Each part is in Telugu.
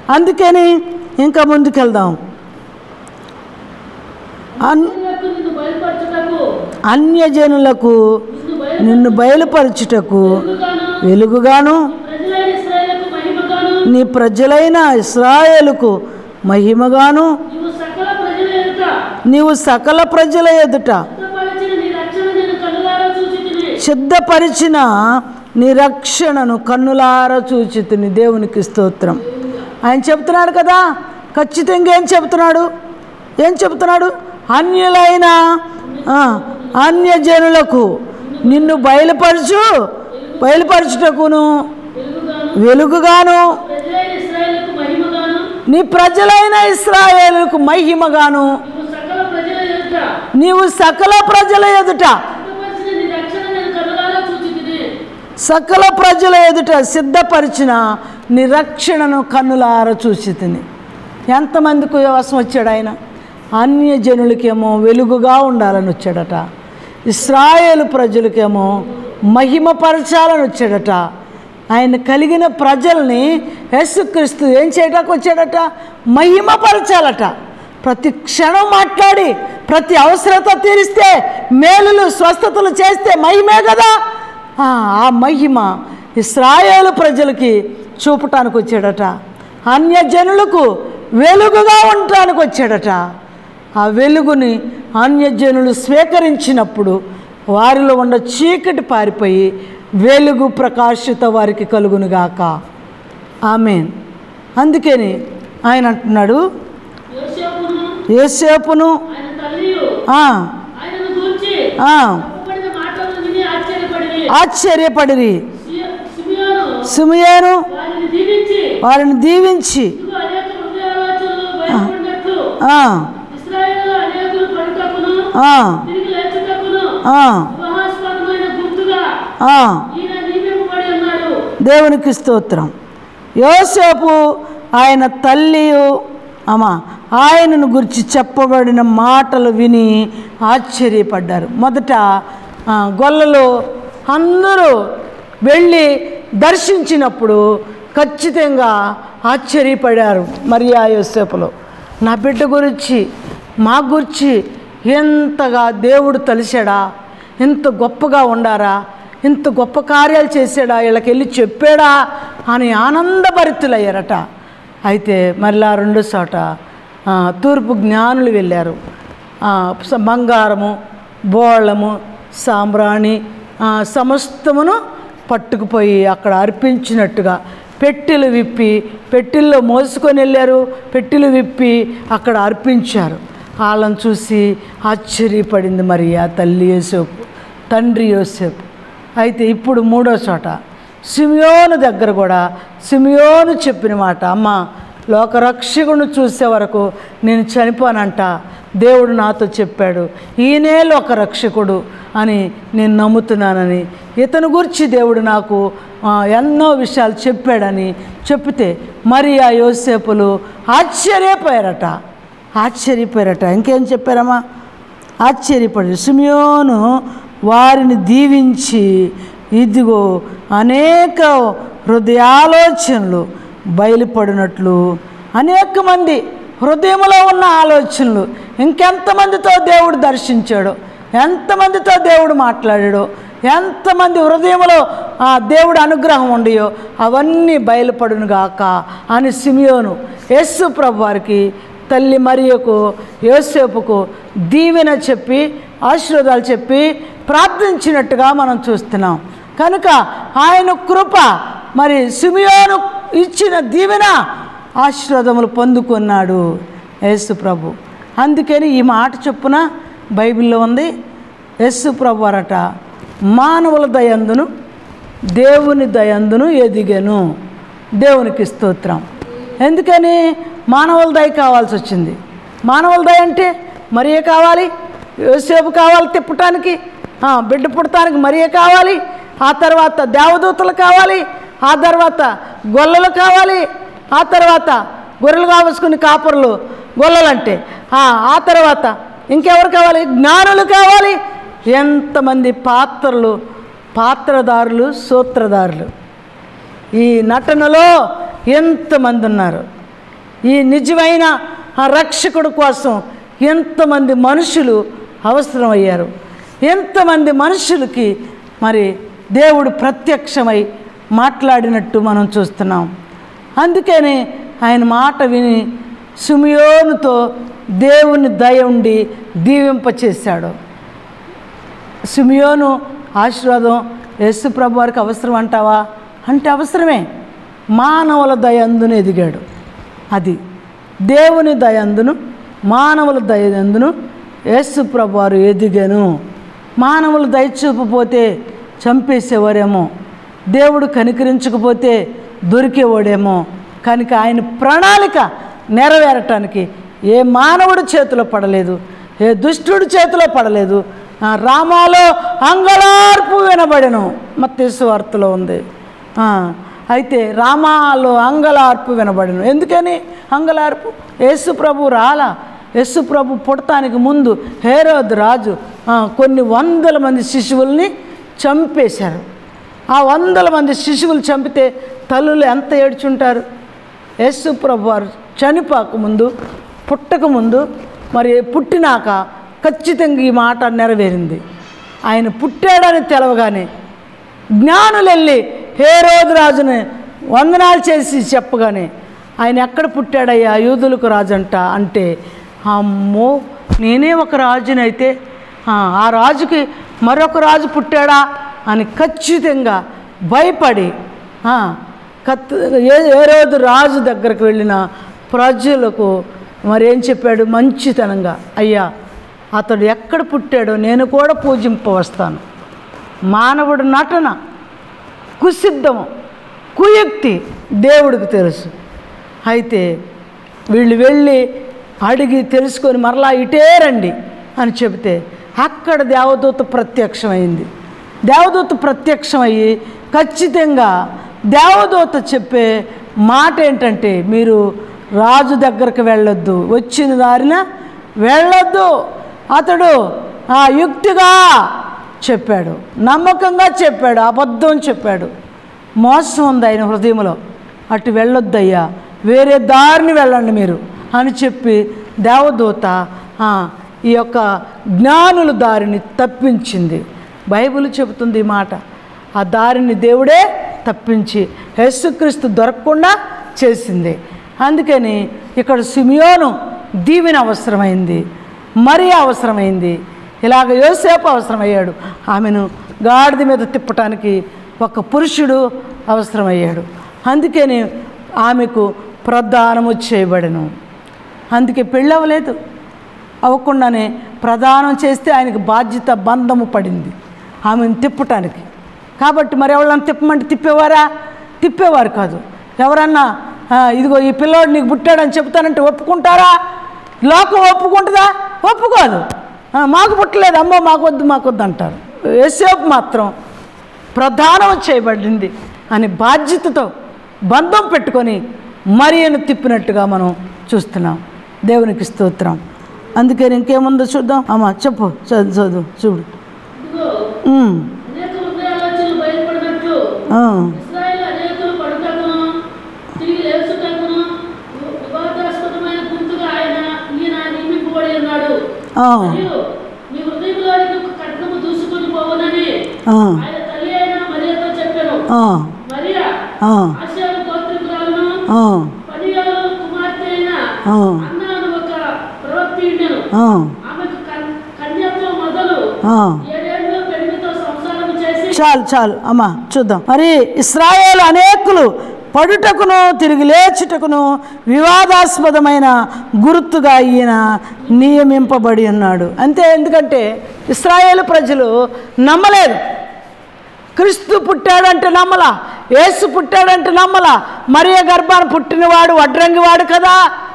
అందుకని ఇంకా ముందుకెళ్దాం అన్ అన్యులకు నిన్ను బయలుపరచుటకు అన్యజనులకు నిన్ను బయలు నిన్ను బయలుపరచుటకు వెలుగుగాను వెలుగుగాను ప్రజలైన ఇశ్రాయేలుకు మహిమగాను నీ ప్రజలైన ఇస్రాయేలుకు మహిమగాను నీవు సకల ప్రజల ఎదుట నీవు సకల ప్రజల ఎదుట సిద్ధపరచిన నీ రక్షణ నేను కనులారా చూచితిని సిద్ధపరిచిన నీ రక్షణను కన్నులార చూచితిని దేవునికి స్తోత్రం ఆయన చెప్తున్నాడు కదా ఖచ్చితంగా ఏం చెప్తున్నాడు ఏం చెప్తున్నాడు అన్యులైన ఆ, అన్యజనులకు నిన్ను బయలుపరచు బయలుపరచుటకును వెలుగుగాను వెలుగుగాను ప్రజలైన ఇశ్రాయేలుకు మహిమగాను నీ ప్రజలైన ఇస్రాయేలుకు మహిమగాను నీవు సకల ప్రజల ఎదుట నీవు సకల ప్రజల ఎదుట సిద్ధపరిచిన నీ రక్షణ నేను కనులారా చూచితిని సకల ప్రజల ఎదుట సిద్ధపరిచిన నిరక్షణను కన్నులార చూసి తిని ఎంతమందికి వ్యవసం వచ్చాడు ఆయన అన్యజనులకేమో వెలుగుగా ఉండాలని వచ్చాడట ఇస్రాయేలు ప్రజలకేమో మహిమపరచాలని వచ్చాడట ఆయన కలిగిన ప్రజల్ని యేసుక్రీస్తు ఏం చేయడానికి వచ్చాడట మహిమపరచాలట ప్రతి క్షణం మాట్లాడి ప్రతి అవసరత తీరిస్తే మేలులు స్వస్థతలు చేస్తే మహిమే కదా ఆ ఆ మహిమ ఇస్రాయేలు ప్రజలకి చూపటానికి వచ్చాడట అన్యజనులకు వెలుగుగా ఉండటానికి వచ్చాడట ఆ వెలుగుని అన్యజనులు స్వీకరించినప్పుడు వారిలో ఉన్న చీకటి పారిపోయి వెలుగు ప్రకాశిత వారికి కలుగునుగాక ఆమెన్ అందుకని ఆయన అంటున్నాడు యోసేపును ఏసేపును ఆయన తల్లియు ఆ, ఆయనను గూర్చి ఆ, చెప్పబడిన మాటలను విని ఆశ్చర్యపడి ఆశ్చర్యపడిరి సిమియోను సుమయేను వారిని దీవించి వారిని దీవించి ఇదిగో అనేక హృదయాలోచనలు బయటపడినట్లు ఆ, ఇస్రాయేలు అనేకులు పడుటకును ఆ, తిరిగి లేచుటకును ఆ, వివాహాస్పదమైన గుర్తుగా ఆ. ఈయన నియమింపబడి ఉన్నాడు దేవునికి స్తోత్రం యోసేపు ఆయన తల్లి అమ్మా ఆయనను గురించి చెప్పబడిన మాటలు విని ఆశ్చర్యపడ్డారు మొదట ఆ, గొల్లలో అందరూ వెళ్ళి దర్శించినప్పుడు ఖచ్చితంగా ఆశ్చర్యపడారు మరియా యోసేపులో నా బిడ్డ గురించి మా గురించి ఎంతగా దేవుడు తలిశాడా ఎంత గొప్పగా ఉండారా ఇంత గొప్ప కార్యాలు చేశాడా వీళ్ళకి వెళ్ళి చెప్పాడా అని ఆనందభరితులయ్యారట అయితే మరలా రెండు చోట ఆ, తూర్పు జ్ఞానులు వెళ్ళారు ఆ, స- బంగారము బోళము సాంబ్రాణి ఆ, సమస్తమును పట్టుకుపోయి అక్కడ అర్పించినట్టుగా పెట్టెలు విప్పి పెట్టెల్లో మోసుకొని వెళ్ళారు పెట్టెలు విప్పి అక్కడ అర్పించారు వాళ్ళని చూసి ఆశ్చర్యపడింది మరి ఆ తల్లి యోసేపు తండ్రి యోసేపు అయితే ఇప్పుడు మూడో చోట సిమియోను దగ్గర కూడా సిమియోను చెప్పిన మాట అమ్మ లోకరక్షకుని చూసే వరకు నేను చనిపోనంట దేవుడు నాతో చెప్పాడు ఈయనే లోకరక్షకుడు అని నేను నమ్ముతున్నానని ఇతని గురించి దేవుడు నాకు ఆ, ఎన్నో విషయాలు చెప్పాడని చెప్తే మరి ఆ యోసేపులు ఆశ్చర్యపోయారట ఆశ్చర్యపోయారట ఇంకేం చెప్పారమ్మా ఆశ్చర్యపడి సిమియోను వారిని దీవించి ఇదిగో అనేక హృదయాలోచనలు బయలుపడినట్లు అనేక మంది హృదయంలో ఉన్న ఆలోచనలు ఇంకెంతమందితో దేవుడు దర్శించాడో ఎంతమందితో దేవుడు మాట్లాడాడో ఎంతమంది హృదయంలో ఆ దేవుడు అనుగ్రహం ఉండయో అవన్నీ బయలుపడును గాక అని సిమియోను యేసు ప్రభు వారికి తల్లి మరియకు యోసేపుకు దీవెన చెప్పి ఆశీర్వాదాలు చెప్పి ప్రార్థించినట్టుగా మనం చూస్తున్నాం కనుక ఆయన కృప మరి సిమియోను ఇచ్చిన దీవెన ఆశీర్వాదములు పొందుకున్నాడు యేసు ప్రభు అందుకని ఈ మాట చొప్పున బైబిల్లో ఉంది యేసు ప్రభు అరట మానవుల దయందును దేవుని దయందును ఎదిగెను దేవునికి స్తోత్రం ఎందుకని మానవుల దయ కావాల్సి వచ్చింది మానవుల దయ అంటే మరియే కావాలి యోసేపు కావాలి తిప్పటానికి ఆ, బిడ్డ పుట్టడానికి మరియే కావాలి ఆ తర్వాత దేవదూతలు కావాలి ఆ తర్వాత గొల్లలు కావాలి ఆ తర్వాత గొర్రెలు కావసుకుని కాపర్లు గొల్లలంటే ఆ, ఆ తర్వాత ఇంకెవరు కావాలి జ్ఞానులు కావాలి ఎంతమంది పాత్రలు పాత్రదారులు సూత్రధారులు ఈ నటనలో ఎంతమంది ఉన్నారు ఈ నిజమైన ఆ రక్షకుడు కోసం ఎంతమంది మనుషులు అవసరమయ్యారు ఎంతమంది మనుషులకి మరి దేవుడు ప్రత్యక్షమై మాట్లాడినట్టు మనం చూస్తున్నాం అందుకని ఆయన మాట విని సుమియోనుతో దేవుని దయ ఉండి దీవింపచేశాడు సిమియోను ఆశీర్వాదం యేసు ప్రభు వారికి అవసరం అంటావా అంటే అవసరమే మానవుల దయందును ఎదిగాడు అది దేవుని దయందును మానవుల దయందును యేసు ప్రభు వారు ఎదిగాను మానవులు దయ చూపపోతే చంపేసేవారేమో దేవుడు కనికరించకపోతే దొరికేవాడేమో కనుక ఆయన ప్రణాళిక నెరవేరటానికి ఏ మానవుడి చేతిలో పడలేదు ఏ దుష్టుడి చేతిలో పడలేదు ఆ రామాలో అంగళార్పు వినబడెను మత్తేసు వార్తలో ఉంది ఆ, అయితే రామాలో అంగళార్పు వినబడెను ఎందుకని అంగళార్పు యేసు ప్రభు రాలా యేసు ప్రభు పుడతానికి ముందు హేరోద్ రాజు ఆ, కొన్ని వందల మంది శిశువుల్ని చంపేశారు ఆ వందల మంది శిశువులు చంపితే తల్లులు ఎంత ఏడ్చుంటారు యేసు ప్రభు వారు చనిపోక ముందు పుట్టక ముందు మరి పుట్టినాక ఖచ్చితంగా ఈ మాట నెరవేరింది ఆయన పుట్టాడని తెలవగానే జ్ఞానులు వెళ్ళి హే రోజు రాజుని వందనాలు చేసి చెప్పగానే ఆయన ఎక్కడ పుట్టాడయ్యా యూదులకు రాజు అంట అంటే అమ్మో నేనే ఒక రాజునైతే ఆ, ఆ రాజుకి మరొక రాజు పుట్టాడా అని ఖచ్చితంగా భయపడి ఆ, కత్ ఏ ఏ రోజు రాజు దగ్గరకు వెళ్ళిన ప్రజలకు మరి ఏం చెప్పాడు మంచితనంగా అయ్యా అతడు ఎక్కడ పుట్టాడో నేను కూడా పూజింప వస్తాను మానవుడు నటన కుసిద్ధము కుయుక్తి దేవుడికి తెలుసు అయితే వీళ్ళు వెళ్ళి అడిగి తెలుసుకొని మరలా ఇటే రండి అని చెబితే అక్కడ దేవదూత ప్రత్యక్షమైంది దేవదూత ప్రత్యక్షమయ్యి ఖచ్చితంగా దేవదూత చెప్పే మాట ఏంటంటే మీరు రాజు దగ్గరకు వెళ్ళొద్దు వచ్చిన దారిన వెళ్ళొద్దు అతడు ఆ యుక్తిగా చెప్పాడు నమ్మకంగా చెప్పాడు అబద్ధం చెప్పాడు మోసం ఉంది ఆయన హృదయంలో అటు వెళ్ళొద్దయ్యా వేరే దారిని వెళ్ళండి మీరు అని చెప్పి దేవదూత ఆ, ఈ యొక్క జ్ఞానుల దారిని తప్పించింది బైబిల్ చెబుతుంది ఈ మాట ఆ దారిని దేవుడే తప్పించి యేసుక్రీస్తు దొరకకుండా చేసింది అందుకని ఇక్కడ సిమియోను దీవెన అవసరమైంది మరీ అవసరమైంది ఇలాగ యోసేపు అవసరమయ్యాడు ఆమెను గాడిద మీద తిప్పటానికి ఒక పురుషుడు అవసరమయ్యాడు అందుకని ఆమెకు ప్రదానము చేయబడెను అందుకే పెళ్ళి అవ్వలేదు అవ్వకుండానే ప్రదానం చేస్తే ఆయనకు బాధ్యత బంధము పడింది ఆమెను తిప్పటానికి కాబట్టి మరి ఎవరన్నా తిప్పమంటే తిప్పేవారా తిప్పేవారు కాదు ఎవరన్నా "ఆ, ఇదిగో ఈ పిల్లోడు నీకు పుట్టాడని చెప్తానంటే ఒప్పుకుంటారా లోకం ఒప్పుకుంటుందా ఒప్పుకోదు "ఆ, మాకు పుట్టలేదు అమ్మో మాకు వద్దు మాకు వద్దు అంటారు యేసేపు మాత్రం ప్రధానం చేయబడింది అని బాధ్యతతో బంధం పెట్టుకొని మరియను తిప్పినట్టుగా మనం చూస్తున్నాం దేవునికి స్తోత్రం అందుకని ఇంకేముందో చూద్దాం అమ్మా చెప్పు చదువు చదువు చూడు ఇదిగో ఉమ్, అనేక హృదయాలోచనలు బయలుపడినట్లు ఆ, ఇస్రాయేల్ అనేకులు పడుటకును తిరిగి లేచుటకును వివాదాస్పదమైన గుర్తుగా ఆయన ఈయన నియమింపబడి ఉన్నాడు ఆ, మరియు నీ హృదయంలోనికి ఒక కట్నము దూసుకొని పోవనని ఆ, ఆయన తల్లి అయిన మరియతో చెప్పాను ఆ, మరియా ఆ, ఆశయాలు గోత్రికురాలను ఆ, పనియాలు కుమార్తె అయిన ఆ, అన్నాను ఒక ప్రవక్తిండెను ఆ, ఆమెకు కన్- కన్యత్వం మొదలు ఆ. ఏడేళ్ళు పెళ్లితో సంసారం చేసి చాలు చాలు అమ్మా చూద్దాం మరి ఇస్రాయేల్ అనేకులు పడుటకును తిరిగి లేచుటకును వివాదాస్పదమైన గుర్తుగా ఈయన నియమింపబడి ఉన్నాడు అంతే ఎందుకంటే ఇస్రాయేల్ ప్రజలు నమ్మలేదు క్రీస్తు పుట్టాడంటే నమ్మలా యేసు పుట్టాడంటే నమ్మలా మరియ గర్భాన్ని పుట్టినవాడు వడ్రంగివాడు కదా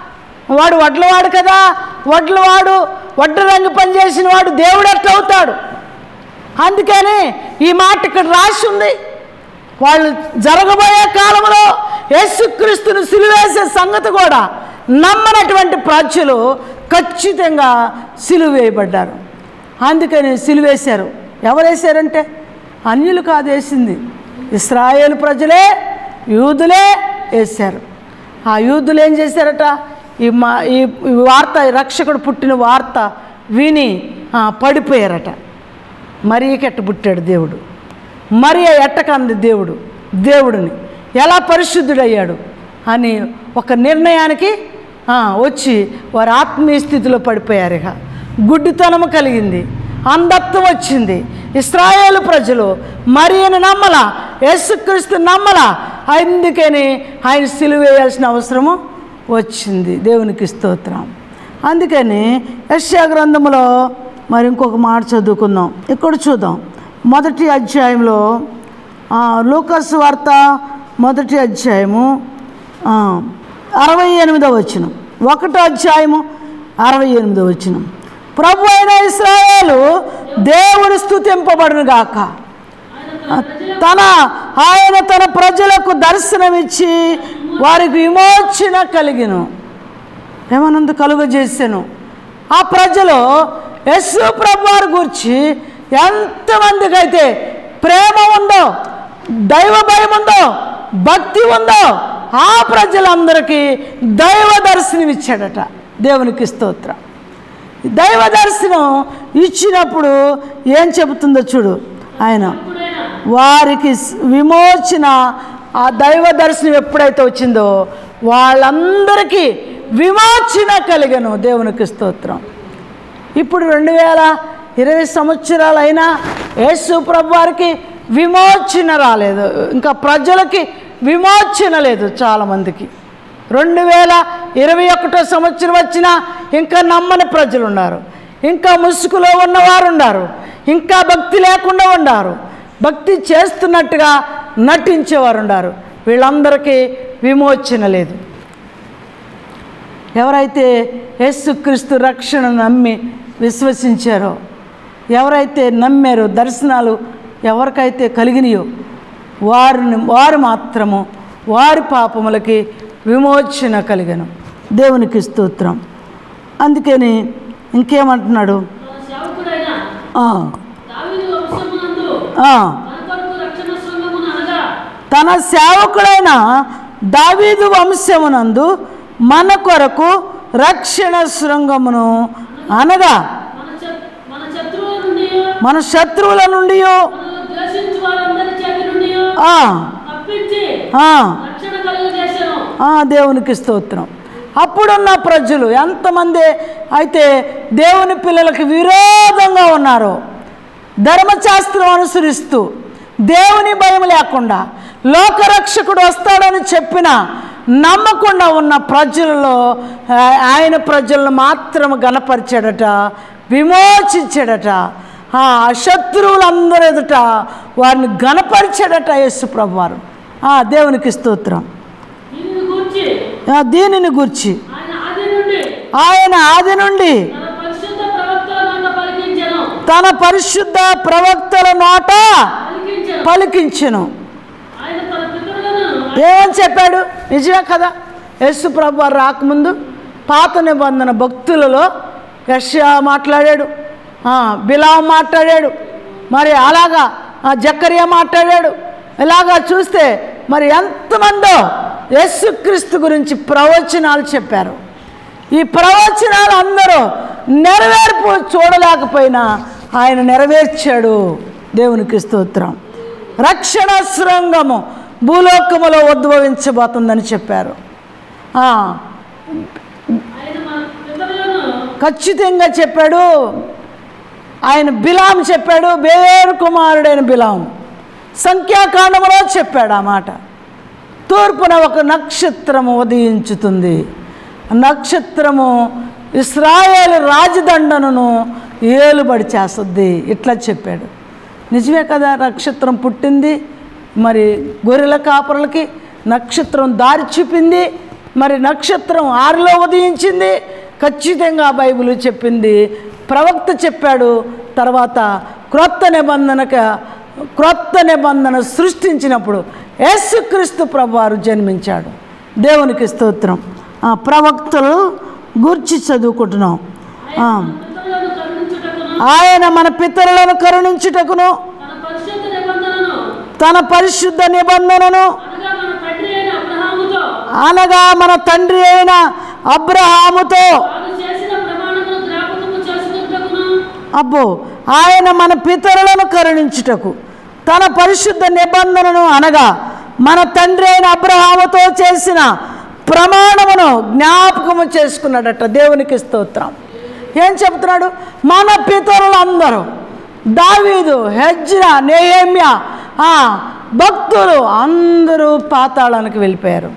వాడు వడ్లవాడు కదా వడ్లవాడు వడ్రంగి పని చేసిన వాడు దేవుడు ఎట్లా అవుతాడు అందుకని ఈ మాట ఇక్కడ రాసి ఉంది వాళ్ళు జరగబోయే కాలంలో యేసుక్రీస్తుని సిలువేసే సంగతి కూడా నమ్మనటువంటి ప్రజలు ఖచ్చితంగా సిలువేయబడ్డారు అందుకని సిలువేశారు ఎవరు వేశారంటే అన్యులు కాదు వేసింది ఇస్రాయేల్ ప్రజలే యూదులే వేశారు ఆ యూదులు ఏం చేశారట ఈ మా ఈ ఈ వార్త ఈ రక్షకుడు పుట్టిన వార్త విని ఆ, పడిపోయారట మరీ ఎట్ట పుట్టాడు దేవుడు మరి ఎట్టకంది దేవుడు దేవుడిని ఎలా పరిశుద్ధుడయ్యాడు అని ఒక నిర్ణయానికి ఆ, వచ్చి వారి ఆత్మీయ స్థితిలో పడిపోయారు ఇక గుడ్డితనము కలిగింది అంధత్వం వచ్చింది ఇస్రాయేలు ప్రజలు మరియను నమ్మల యేసుక్రీస్తు నమ్మల అందుకని ఆయన సిలువ వేయాల్సిన అవసరము వచ్చింది దేవునికి స్తోత్రం అందుకని యశ్యా గ్రంథంలో మరి ఇంకొక మాట చదువుకుందాం ఇక్కడ చూద్దాం మొదటి అధ్యాయంలో ఆ, లూకాసు వార్త మొదటి అధ్యాయము ఆ, అరవై ఎనిమిదో వచ్చిన ఒకటో అధ్యాయము అరవై ఎనిమిదో వచ్చిన ప్రభు అయిన ఇస్రాయేలు దేవుడు స్థుతింపబడును గాక తన ఆయన తన ప్రజలకు దర్శనమిచ్చి వారికి విమోచన కలిగిను ఏమనందు కలుగజేసాను ఆ ప్రజలు యస్సు ప్రభు వారి గురించి ఎంతమందికి అయితే ప్రేమ ఉందో దైవ భయం ఉందో భక్తి ఉందో ఆ ప్రజలందరికీ దైవ దర్శనం ఇచ్చాడట దేవునికి స్తోత్రం దైవ దర్శనం ఇచ్చినప్పుడు ఏం చెబుతుందో చూడు ఆయన వారికి స్- విమోచన ఆ దైవ దర్శనం ఎప్పుడైతే వచ్చిందో వాళ్ళందరికీ విమోచన కలిగను దేవునికి స్తోత్రం ఇప్పుడు రెండు వేల ఇరవై సంవత్సరాలు అయినా యేసు ప్రభు వారికి విమోచన రాలేదు ఇంకా ప్రజలకి విమోచన లేదు చాలామందికి రెండు వేల ఇరవై ఒకటో సంవత్సరం వచ్చినా ఇంకా నమ్మని ప్రజలు ఉన్నారు ఇంకా ముసుగులో ఉన్నవారు ఉన్నారు ఇంకా భక్తి లేకుండా ఉన్నారు భక్తి చేస్తున్నట్టుగా నటించేవారు ఉన్నారు వీళ్ళందరికీ విమోచన లేదు ఎవరైతే యేసుక్రీస్తు రక్షణ నమ్మి విశ్వసించారో ఎవరైతే నమ్మారో దర్శనాలు ఎవరికైతే కలిగినాయో వారిని వారు మాత్రము వారి పాపములకి విమోచన కలిగను దేవునికి స్తోత్రం అందుకని ఇంకేమంటున్నాడు తన సేవకుడైన ఆ, దావీదు వంశమునందు ఆ, తన కొరకు రక్షణ శృంగమును అనగా తన సేవకుడైన దావీదు వంశమునందు మన కొరకు రక్షణ శృంగమును అనగా మన శత్- మన శత్రువుల నుండి మన శత్రువుల నుండి మనల్ని ద్వేషించు వారందరి చేతి నుండి తప్పించి రక్షణ కలుగజేశాను దేవునికి స్తోత్రం అప్పుడున్న ప్రజలు ఎంతమంది అయితే దేవుని పిల్లలకి విరోధంగా ఉన్నారో ధర్మశాస్త్రం అనుసరిస్తూ దేవుని భయం లేకుండా లోకరక్షకుడు వస్తాడని చెప్పిన నమ్మకుండా ఉన్న ప్రజలలో ఆ, ఆయన ప్రజలను మాత్రం గనపరిచాడట విమోచించాడట ఆ శత్రువులందరూ ఎదుట వారిని గనపరిచాడట యేసు ప్రభు వారు ఆ, దేవునికి స్తోత్రం దీనిని గూర్చి ఆ, దీనిని గుర్చి ఆయన ఆది నుండి ఆయన ఆది నుండి తన పరిశుద్ధ ప్రవక్తల నోట పలికించెను తన పరిశుద్ధ ప్రవక్తల నోట పలికించెను పలికించెను ఆయన తన పితరులను ఏమని చెప్పాడు నిజమే కదా యేసు ప్రభు వారు రాకముందు పాత నిబంధన భక్తులలో యష్యా మాట్లాడాడు ఆ, బిలాం మాట్లాడాడు మరి అలాగా ఆ, జకరియా మాట్లాడాడు ఇలాగా చూస్తే మరి ఎంతమందో యేసుక్రీస్తు గురించి ప్రవచనాలు చెప్పారు ఈ ప్రవచనాలు అందరూ నెరవేర్పు చూడలేకపోయినా ఆయన నెరవేర్చాడు దేవునికి స్తోత్రం రక్షణ శృంగము భూలోకములో ఉద్భవించబోతుందని చెప్పారు ఆ, ఆయన మన పితరులను ఖచ్చితంగా చెప్పాడు ఆయన బిలాం చెప్పాడు బేరు కుమారుడైన బిలాం సంఖ్యాకాండములో చెప్పాడు ఆ మాట తూర్పున ఒక నక్షత్రము ఉదయించుతుంది ఆ నక్షత్రము ఇస్రాయేల్ రాజదండను ఏలుబడి చేస్తుంది ఇట్లా చెప్పాడు నిజమే కదా నక్షత్రం పుట్టింది మరి గొర్రెల కాపరులకి నక్షత్రం దారి చూపింది మరి నక్షత్రం ఆరులో ఉదయించింది ఖచ్చితంగా బైబిల్ చెప్పింది ప్రవక్త చెప్పాడు తర్వాత క్రొత్త నిబంధనక క్రొత్త నిబంధన సృష్టించినప్పుడు యేసుక్రీస్తు ప్రభువారు జన్మించాడు దేవునికి స్తోత్రం ఆ ప్రవక్తలు గూర్చి చదువుకుంటున్నాం ఆ, పితరులను కరుణించుటకును ఆయన మన పితరులను కరుణించుటకును తన పరిశుద్ధ నిబంధనను తన పరిశుద్ధ నిబంధనను అనగా మన తండ్రి అయిన అబ్రహాముతో అనగా మన తండ్రి అయిన అబ్రహాముతో తాను చేసిన ప్రమాణమును జ్ఞాపకము చేసుకుంటకును అబ్బో ఆయన మన పితరులను కరుణించుటకు తన పరిశుద్ధ నిబంధనను అనగా మన తండ్రి అయిన అబ్రహాముతో చేసిన ప్రమాణమును జ్ఞాపకము చేసుకున్నాడట దేవునికి స్తోత్రం ఏం చెప్తున్నాడు మన పితరులందరూ దావీదు హెజ్రా నేయమ్య ఆ భక్తులు అందరూ పాతాళానికి వెళ్ళిపోయారు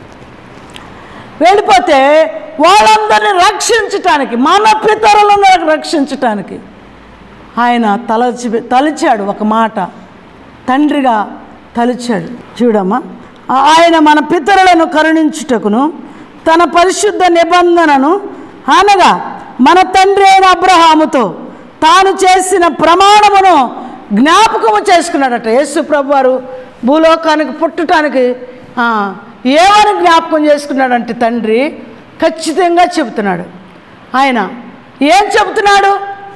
వెళ్ళిపోతే వాళ్ళందరిని రక్షించటానికి మన పితరులను రక్షించటానికి ఆయన తలచి తలిచాడు ఒక మాట తండ్రిగా తలిచాడు చూడమ్మా ఆ- ఆయన మన పితరులను కరుణించుటకును తన పరిశుద్ధ నిబంధనను అనగా మన తండ్రి అయిన అబ్రహాముతో తాను చేసిన ప్రమాణమును జ్ఞాపకము చేసుకున్నాడట యేసు ప్రభు వారు భూలోకానికి పుట్టడానికి ఆ, ఏమని జ్ఞాపకం చేసుకున్నాడంటే తండ్రి ఖచ్చితంగా చెబుతున్నాడు ఆయన ఏం చెబుతున్నాడు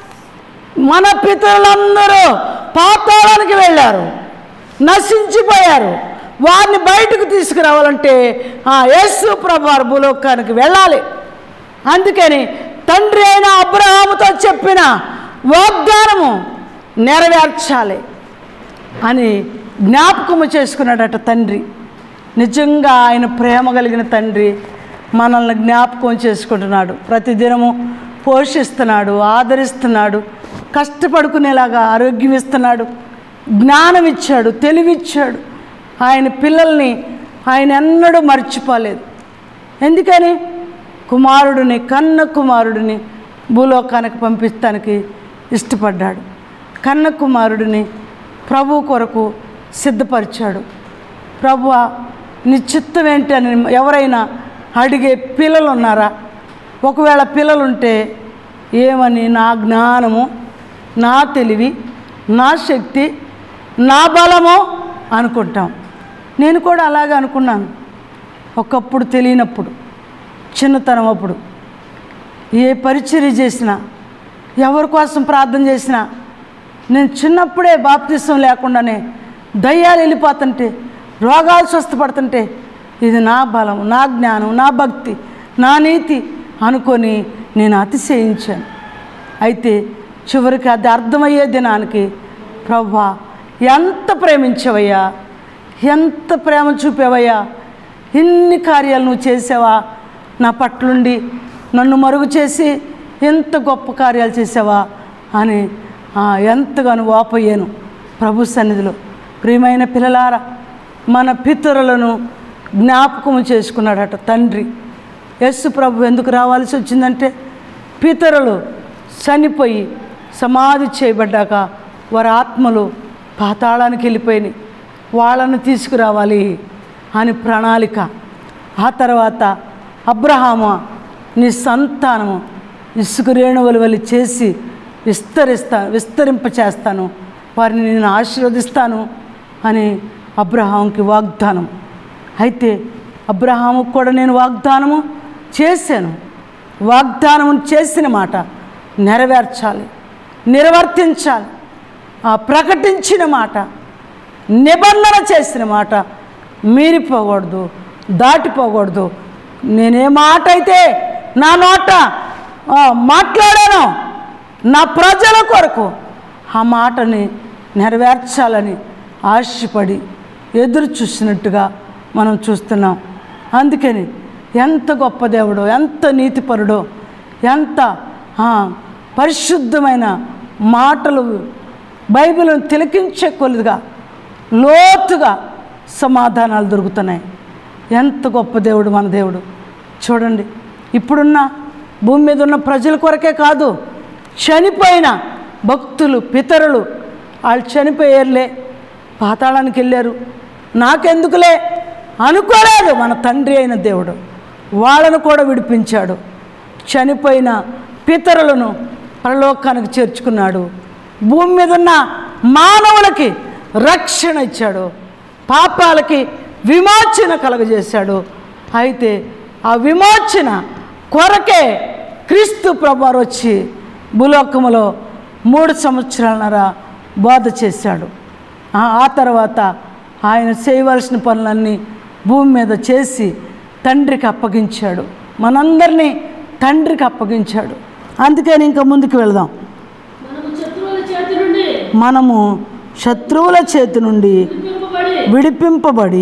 మన పితరులందరూ పాతాళానికి వెళ్ళారు నశించిపోయారు వారిని బయటకు తీసుకురావాలంటే ఆ యేసు ప్రభు భూలోకానికి వెళ్ళాలి అందుకని తండ్రి అయిన అబ్రహాముతో చెప్పిన వాగ్దానము నెరవేర్చాలి అని జ్ఞాపకము చేసుకున్నాడట తండ్రి నిజంగా ఆయన ప్రేమ కలిగిన తండ్రి మనల్ని జ్ఞాపకం చేసుకుంటున్నాడు ప్రతిదినము పోషిస్తున్నాడు ఆదరిస్తున్నాడు కష్టపడుకునేలాగా ఆరోగ్యం ఇస్తున్నాడు జ్ఞానం ఇచ్చాడు తెలివిచ్చాడు ఆయన పిల్లల్ని ఆయన ఎన్నడూ మర్చిపోలేదు ఎందుకని కుమారుడిని కన్న కుమారుడిని భూలోకానికి పంపిస్తానికి ఇష్టపడ్డాడు కన్న కుమారుడిని ప్రభు కొరకు సిద్ధపరిచాడు ప్రభు నీ చిత్తం ఏంటి అని ఎవరైనా అడిగే పిల్లలు ఉన్నారా ఒకవేళ పిల్లలుంటే ఏమని నా జ్ఞానము నా తెలివి నా శక్తి నా బలము అనుకుంటాం నేను కూడా అలాగే అనుకున్నాను ఒకప్పుడు తెలియనప్పుడు చిన్నతనం అప్పుడు ఏ పరిచర్య చేసినా ఎవరి కోసం ప్రార్థన చేసినా నేను చిన్నప్పుడే బాప్తిసం లేకుండానే దయ్యాలు వెళ్ళిపోతుంటే రోగాలు స్వస్థపడుతుంటే ఇది నా బలం నా జ్ఞానం నా భక్తి నా నీతి అనుకొని నేను అతిశయించాను అయితే చివరికి అది అర్థమయ్యే దినానికి ప్రభా ఎంత ప్రేమించవయ్యా ఎంత ప్రేమ చూపావయ్యా ఇన్ని కార్యాలు నువ్వు చేసావా నా పట్లుండి నన్ను మరుగు చేసి ఎంత గొప్ప కార్యాలు చేసావా అని ఆ, ఎంతగానో వాపోయాను ప్రభు సన్నిధిలో ప్రియమైన పిల్లలారా మన పితరులను జ్ఞాపకము చేసుకున్నాడట తండ్రి యస్సు ప్రభు ఎందుకు రావాల్సి వచ్చిందంటే పితరులు చనిపోయి సమాధి చేయబడ్డాక వారి ఆత్మలు పాతాళానికి వెళ్ళిపోయినాయి వాళ్ళను తీసుకురావాలి అని ప్రణాళిక ఆ తర్వాత అబ్రహాము నీ సంతానము ఇసుక రేణువులు వలి చేసి విస్తరిస్తా విస్తరింప చేస్తాను వారిని నేను ఆశీర్వదిస్తాను అని అబ్రహాంకి వాగ్దానం అయితే అబ్రహాముకు కూడా నేను వాగ్దానము చేశాను వాగ్దానం చేసిన మాట నెరవేర్చాలి నిర్వర్తించాలి ఆ ప్రకటించిన మాట నిబంధన చేసిన మాట మీరిపోకూడదు దాటిపోకూడదు నేనే మాట అయితే నా నోట ఆ, మాట్లాడాను నా ప్రజల కొరకు ఆ మాటని నెరవేర్చాలని ఆశపడి ఎదురు చూసినట్టుగా మనం చూస్తున్నాం అందుకని ఎంత గొప్ప దేవుడో ఎంత నీతిపరుడో ఎంత ఆ, పరిశుద్ధమైన మాటలు బైబిల్ని తిలకించే కొలుదుగా లోతుగా సమాధానాలు దొరుకుతున్నాయి ఎంత గొప్ప దేవుడు మన దేవుడు చూడండి ఇప్పుడున్న భూమి మీద ఉన్న ప్రజల కొరకే కాదు చనిపోయిన భక్తులు పితరులు వాళ్ళు చనిపోయారులే పాతాళానికి వెళ్ళారు నాకెందుకులే అనుకోలేదు మన తండ్రి అయిన దేవుడు వాళ్ళను కూడా విడిపించాడు చనిపోయిన పితరులను పరలోకానికి చేర్చుకున్నాడు భూమి మీద ఉన్న మానవులకి రక్షణ ఇచ్చాడు పాపాలకి విమోచన కలగజేశాడు అయితే ఆ విమోచన కొరకే క్రీస్తు ప్రభువారు వచ్చి భూలోకములో మూడు సంవత్సరాలన్నర బోధ చేశాడు ఆ ఆ తర్వాత ఆయన చేయవలసిన పనులన్నీ భూమి మీద చేసి తండ్రికి అప్పగించాడు మనందరినీ తండ్రికి అప్పగించాడు అందుకని ఇంకా ముందుకు వెళదాం మనము శత్రువుల చేతి నుండి మనము శత్రువుల చేతి నుండి విడిపింపబడి విడిపింపబడి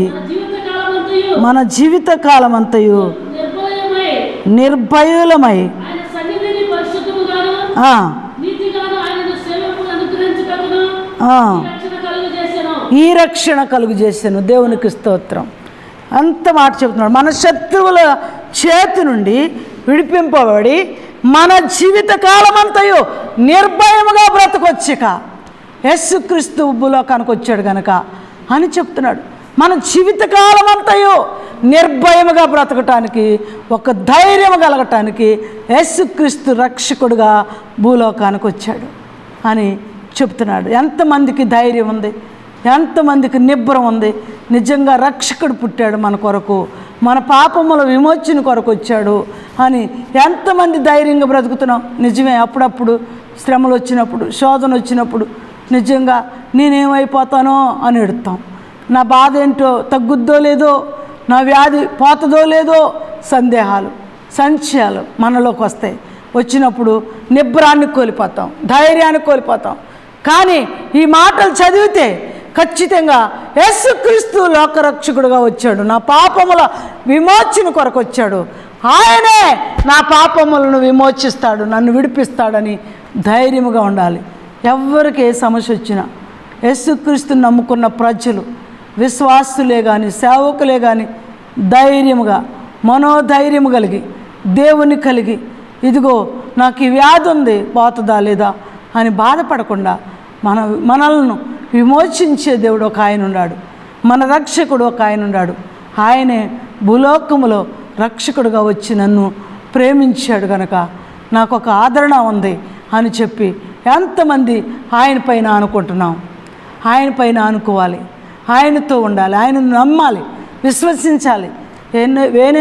మన జీవిత కాలమంతయు మన జీవిత కాలమంతయు నిర్భయమై నిర్భయులమై ఆయన సన్నిధిని పరిశుద్ధముగాను ఆ, నీతిగాను ఆయనను సేవకు అనుగ్రహించుటకును ఆ, రక్షణ కలుగు చేశాను ఈ రక్షణ కలుగు చేశాను దేవునికి స్తోత్రం అంత మాట చెప్తున్నాడు మన శత్రువుల చేతి నుండి విడిపింపబడి మన జీవిత కాలమంతయు నిర్భయముగా బ్రతకొచ్చిక యేసుక్రీస్తు భూలోకానికి వచ్చాడు గనక అని చెప్తున్నాడు మన జీవిత కాలమంతయు నిర్భయముగా బ్రతకటానికి ఒక ధైర్యం కలగటానికి యేసుక్రీస్తు రక్షకుడుగా భూలోకానికి వచ్చాడు అని చెప్తున్నాడు ఎంతమందికి ధైర్యం ఉంది ఎంతమందికి నిబ్బరం ఉంది నిజంగా రక్షకుడు పుట్టాడు మన కొరకు మన పాపముల విమోచన కొరకు వచ్చాడు అని ఎంతమంది ధైర్యంగా బ్రతుకుతున్నాం నిజమే అప్పుడప్పుడు శ్రమలు వచ్చినప్పుడు శోధన వచ్చినప్పుడు నిజంగా నేనేమైపోతానో అని ఎడుతాం నా బాధ ఏంటో తగ్గుద్దో లేదో నా వ్యాధి పోతుందో లేదో సందేహాలు సంశయాలు మనలోకి వస్తాయి వచ్చినప్పుడు నిబ్బరాన్ని కోల్పోతాం ధైర్యాన్ని కోల్పోతాం కానీ ఈ మాటలు చదివితే ఖచ్చితంగా యేసుక్రీస్తు లోకరక్షకుడుగా వచ్చాడు నా పాపముల విమోచన కొరకు వచ్చాడు ఆయనే నా పాపములను విమోచిస్తాడు నన్ను విడిపిస్తాడని ధైర్యముగా ఉండాలి ఎవరికి ఏ సమస్య వచ్చినా యేసుక్రీస్తుని నమ్ముకున్న ప్రజలు విశ్వాసులే కానీ సేవకులే కానీ ధైర్యముగా మనోధైర్యము కలిగి దేవుని కలిగి ఇదిగో నాకు ఈ వ్యాధి ఉంది పోతుందా లేదా అని బాధపడకుండా మన మనల్ని విమోచించే దేవుడు ఒక ఆయన ఉన్నాడు మన రక్షకుడు ఒక ఆయన ఉన్నాడు ఆయనే భూలోకములో రక్షకుడుగా వచ్చి నన్ను ప్రేమించాడు గనక నాకు ఒక ఆదరణ ఉంది అని చెప్పి ఎంతమంది ఆయన పైన అనుకుంటున్నాం ఆయన పైన అనుకోవాలి ఆయనతో ఉండాలి ఆయనను నమ్మాలి విశ్వసించాలి ఎన్నో వేనే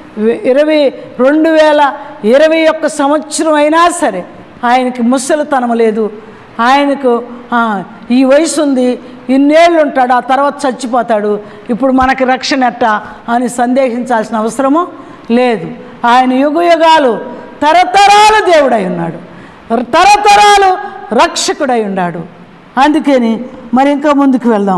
ఇరవై రెండు వేల ఇరవై ఒక్క సంవత్సరం అయినా సరే ఆయనకి ముసలితనం లేదు ఆయనకు ఆ, ఈ వయసు ఉంది ఇన్నేళ్ళు ఉంటాడు ఆ తర్వాత చచ్చిపోతాడు ఇప్పుడు మనకి రక్షణ ఎట్టా అని సందేహించాల్సిన అవసరము లేదు ఆయన యుగ యుగాలు తరతరాలు దేవుడై ఉన్నాడు తరతరాలు రక్షకుడై ఉన్నాడు అందుకని మరి ఇంకా ముందుకు వెళ్దాం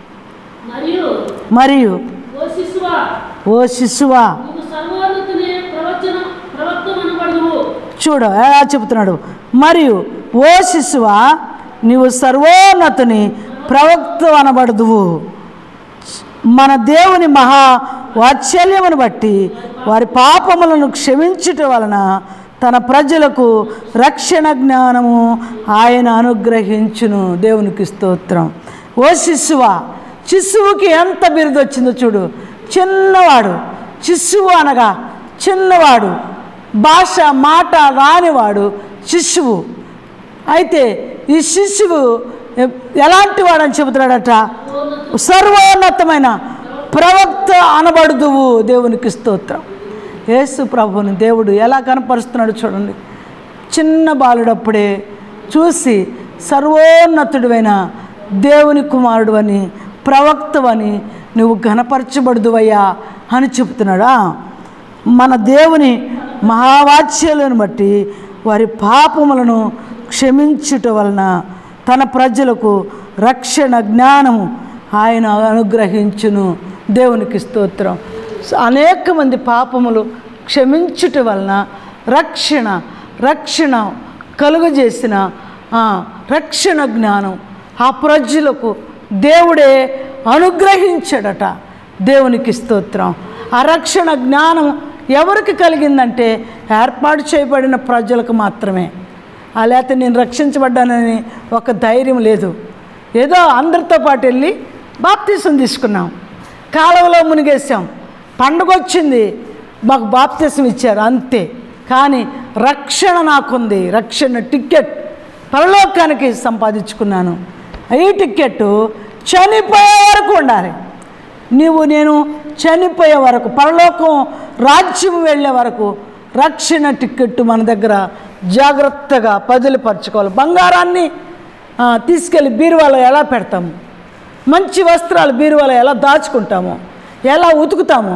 మరియు మరియు ఓ శిశువా ఓ శిశువా నీవు సర్వోన్నతుని ప్రవచన ప్రవక్త అనబడువు చూడు ఎలా చెబుతున్నాడు మరియు ఓ శిశువా నీవు సర్వోన్నతుని ప్రవక్త అనబడదువు మన దేవుని మహా వాత్సల్యమును బట్టి వారి పాపములను క్షమించుట వలన తన ప్రజలకు రక్షణ జ్ఞానము ఆయన అనుగ్రహించును దేవునికి స్తోత్రం ఓ శిశువా శిశువుకి ఎంత బిరుదు వచ్చిందో చూడు చిన్నవాడు శిశువు అనగా చిన్నవాడు భాష మాట రానివాడు శిశువు అయితే ఈ శిశువు ఎ- ఎలాంటి వాడని చెబుతున్నాడట సర్వోన్నతమైన ప్రవక్త అనబడుదువు దేవునికి స్తోత్రం యేసు ప్రభుని దేవుడు ఎలా కనపరుస్తున్నాడు చూడండి చిన్న బాలుడప్పుడే చూసి సర్వోన్నతుడివైన దేవుని కుమారుడు అని ప్రవక్తవని నువ్వు ఘనపరచబడుదువయ్యా అని చెప్తున్నాడా మన దేవుని మహావాచ్యాలను బట్టి వారి పాపములను క్షమించుట వలన తన ప్రజలకు రక్షణ జ్ఞానము ఆయన అనుగ్రహించును దేవునికి స్తోత్రం అనేక మంది పాపములు క్షమించుట వలన రక్షణ రక్షణ కలుగజేసిన ఆ రక్షణ జ్ఞానం ఆ ప్రజలకు దేవుడే అనుగ్రహించాడట దేవునికి స్తోత్రం ఆ రక్షణ జ్ఞానం ఎవరికి కలిగిందంటే ఏర్పాటు చేయబడిన ప్రజలకు మాత్రమే ఆ లేకపోతే నేను రక్షించబడ్డానని ఒక ధైర్యం లేదు ఏదో అందరితో పాటు వెళ్ళి బాప్తీసం తీసుకున్నాం కాలువలో మునిగేసాం పండుగ వచ్చింది మాకు బాప్తీసం ఇచ్చారు అంతే కానీ రక్షణ నాకుంది రక్షణ టికెట్ పరలోకానికి సంపాదించుకున్నాను ఈ టికెట్ చనిపోయే వరకు ఉండాలి నీవు నేను చనిపోయే వరకు పరలోకం రాజ్యం వెళ్ళే వరకు రక్షణ టికెట్ మన దగ్గర జాగ్రత్తగా పదిలిపరచుకోవాలి బంగారాన్ని ఆ, తీసుకెళ్ళి బీరువాలో ఎలా పెడతాము మంచి వస్త్రాలు బీరువాలో ఎలా దాచుకుంటాము ఎలా ఉతుకుతాము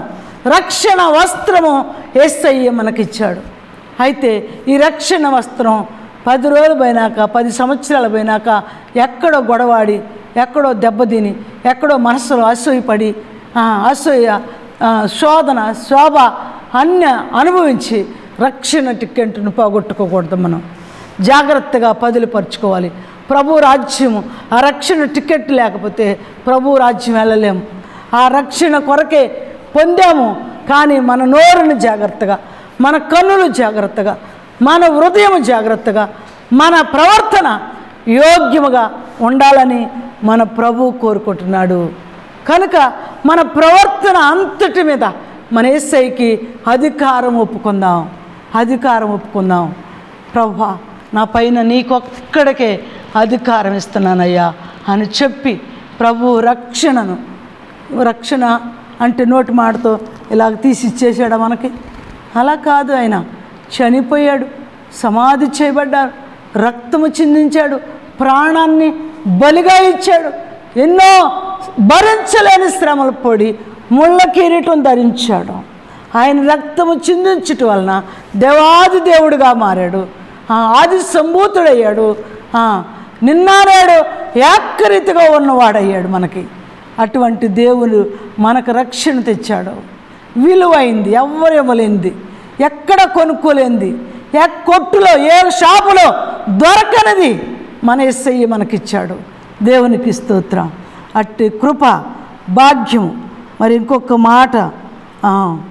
రక్షణ వస్త్రము ఏసయ్య మనకిచ్చాడు అయితే ఈ రక్షణ వస్త్రం పది రోజులు పోయినాక పది సంవత్సరాలు పోయినాక ఎక్కడో గొడవాడి ఎక్కడో దెబ్బతిని ఎక్కడో మనసులో అసూయపడి ఆ, అసూయ ఆ, శోధన శోభ అన్ని అనుభవించి రక్షణ టికెట్ను పోగొట్టుకోకూడదు మనం జాగ్రత్తగా పదులుపరుచుకోవాలి ప్రభు రాజ్యము ఆ రక్షణ టికెట్ లేకపోతే ప్రభు రాజ్యం వెళ్ళలేము ఆ రక్షణ కొరకే పొందాము కానీ మన నోరుని జాగ్రత్తగా మన కన్నులు జాగ్రత్తగా మన హృదయం జాగ్రత్తగా మన ప్రవర్తన యోగ్యముగా ఉండాలని మన ప్రభు కోరుకుంటున్నాడు కనుక మన ప్రవర్తన అంతటి మీద మన ఏసైకి అధికారం ఒప్పుకుందాం అధికారం ఒప్పుకుందాం ప్రభా నా పైన నీకొక్కడికే అధికారం ఇస్తున్నానయ్యా అని చెప్పి ప్రభు రక్షణను రక్షణ అంటే నోటి మాటతో ఇలాగ తీసి ఇచ్చేసాడు మనకి అలా కాదు ఆయన చనిపోయాడు సమాధి చేయబడ్డాడు రక్తము చిందించాడు ప్రాణాన్ని బలిగా ఇచ్చాడు ఎన్నో భరించలేని శ్రమలు పొడి ముళ్ళ కిరీటం ధరించాడు ఆయన రక్తము చిందించుట వలన దేవాది దేవుడుగా మారాడు ఆ, ఆది సంభూతుడయ్యాడు ఆ, నిన్నానాడు ఏకరీతిగా ఉన్నవాడయ్యాడు మనకి అటువంటి దేవుడు మనకు రక్షణ తెచ్చాడు విలువైంది ఎవ్వరు ఇవ్వలేంది ఎక్కడ కొనుక్కోలేంది ఏ కొట్టులో ఏ షాపులో దొరకనిది మన ఎస్ఐ మనకిచ్చాడు దేవునికి స్తోత్రం అట్టి కృప భాగ్యం మరి ఇంకొక మాట ఆ,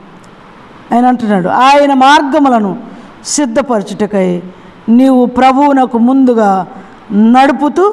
ఆయన అంటున్నాడు ఆయన మార్గములను సిద్ధపరచుటకై నీవు ప్రభువునకు ముందుగా నడుపుతూ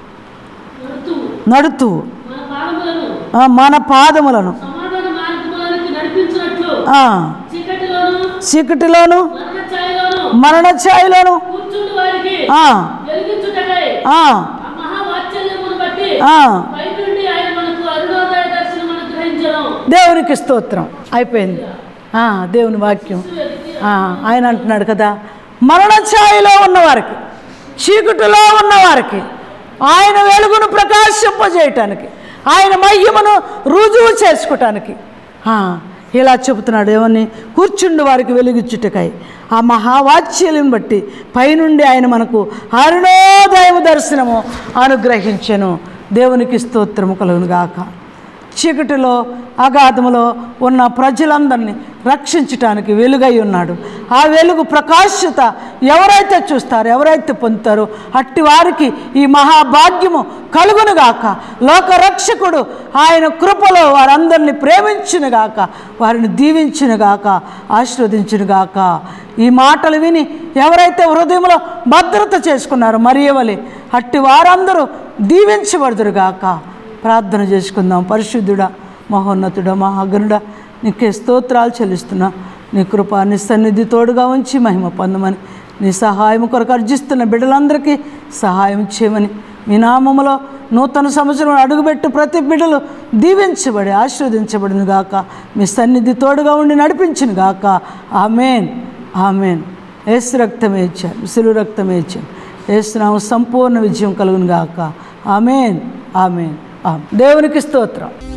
నడుతూ నడుతూ మన పాదములను ఆ, మన పాదములను సమాధాన మార్గములోనికి నడిపించినట్లు ఆ, చీకటిలోను చీకటిలోను మరణ ఛాయలోను మరణ ఛాయలోను కూర్చుండి వారికి ఆ, వెలిగించుటకై ఆ, ఆ మహావాత్సల్యమును బట్టి ఆ. పై నుండి ఆయన మనకు అరుణోదయ దర్శనం అనుగ్రహించడం దేవునికి స్తోత్రం అయిపోయింది ఆ, దేవుని వాక్యం ఆ, ఆయన అంటున్నాడు కదా మరణ ఛాయలో ఉన్నవారికి చీకటిలో ఉన్నవారికి ఆయన వెలుగును ప్రకాశింపజేయటానికి ఆయన మహిమను రుజువు చేసుకోవటానికి ఆ, ఇలా చెబుతున్నాడు ఏమని కూర్చుండి వారికి వెలుగిచ్చుటకై ఆ మహావాచ్యలను బట్టి పైనుండి ఆయన మనకు అరుణోదయం దర్శనము అనుగ్రహించెను దేవునికి స్తోత్రము కలుగును గాక చీకటిలో అగాధములో ఉన్న ప్రజలందరినీ రక్షించటానికి వెలుగై ఉన్నాడు ఆ వెలుగు ప్రకాశత ఎవరైతే చూస్తారో ఎవరైతే పొందుతారో అట్టి వారికి ఈ మహాభాగ్యము కలుగునుగాక లోక రక్షకుడు ఆయన కృపలో వారందరినీ ప్రేమించునుగాక వారిని దీవించునుగాక ఆశీర్వదించునుగాక ఈ మాటలు విని ఎవరైతే హృదయంలో భద్రత చేసుకున్నారో మరియవలి అట్టి వారందరూ దీవించబడుదురుగాక ప్రార్థన చేసుకుందాం పరిశుద్ధుడా మహోన్నతుడా మహాగనుడా నీకే స్తోత్రాలు చెల్లిస్తున్నా నీ కృప నీ సన్నిధి తోడుగా ఉంచి మహిమ పొందమని నీ సహాయం కొరకు అర్జిస్తున్న బిడ్డలందరికీ సహాయం చేయమని మీ నామములో నూతన సంవత్సరం అడుగుపెట్టు ప్రతి బిడ్డలు దీవించబడి ఆశీర్వదించబడిన గాక మీ సన్నిధి తోడుగా ఉండి నడిపించును గాక ఆమెన్ ఆమెన్ ఏసు రక్తమే ఇచ్చాను సిలువ రక్తమే ఇచ్చాను ఏసునామ సంపూర్ణ విజయం కలుగును గాక ఆమెన్ ఆమెన్ ఆమెన్ దేవునికి స్తోత్రం